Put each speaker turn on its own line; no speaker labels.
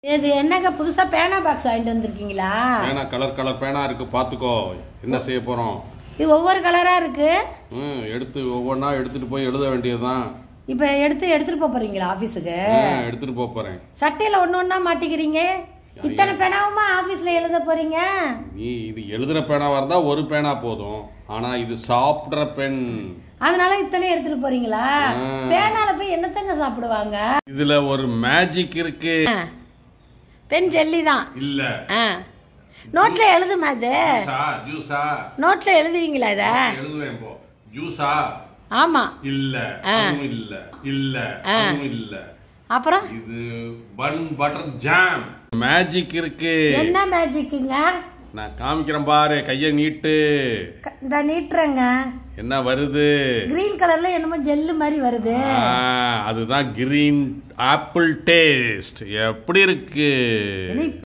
இது என்னங்க புதுசா பேனா பாக்ஸ் வாங்கிட்டு வந்திருக்கீங்களா
பேனா கலர் கலர் பேனா இருக்கு பாத்துக்கோ என்ன செய்ய போறோம்
இது ஒவ்வொரு கலரா இருக்கு
ம் எடுத்து ஒவ்வொன்றா எடுத்துட்டு போய் எழுத வேண்டியதுதான்
இப்ப எடுத்து எடுத்துட்டு போப் போறீங்களா ஆபீஸுக்கு
ம், எடுத்துட்டு போக போறேன்
சட்டையில ஒண்ணு ஒண்ணா மாட்டிக்கிறீங்க இத்தனை பேனாவுமா ஆபீஸ்ல எழுத போறீங்க
நீ இது எழுதுற பேனாவா இருந்தா ஒரு பேனா போதும் ஆனா இது சாப்பிடுற பென்
அதனால இத்தனை எடுத்துட்டு போறீங்களா பேனால போய் என்னத்தங்க சாப்பிடுவாங்க
இதுல ஒரு மேஜிக் இருக்கு
பென் ஜெல்லி தான்
இல்ல
நோட்ல எழுதுமா இது
ஜூஸா ஜூஸா
நோட்ல எழுதுவீங்களா இத
எழுதுவேன் போ ஜூஸா
ஆமா
இல்ல அதுவும் இல்ல இல்ல அதுவும் இல்ல
அப்புறம்
இது பன் பட்டர் ஜாம் மேஜிக் இருக்கு
என்ன மேஜிக்குங்க
நான் காமிக்கிறேன் பாரு கைய நீட்டு
க- இந்த நீட்டுறேங்க
என்ன வருது
கிரீன் கலர்ல என்னமோ ஜெல்லு மாதிரி வருது
ஆ, அதுதான் கிரீன் ஆப்பிள் டேஸ்ட் எப்படி இருக்கு
என்ன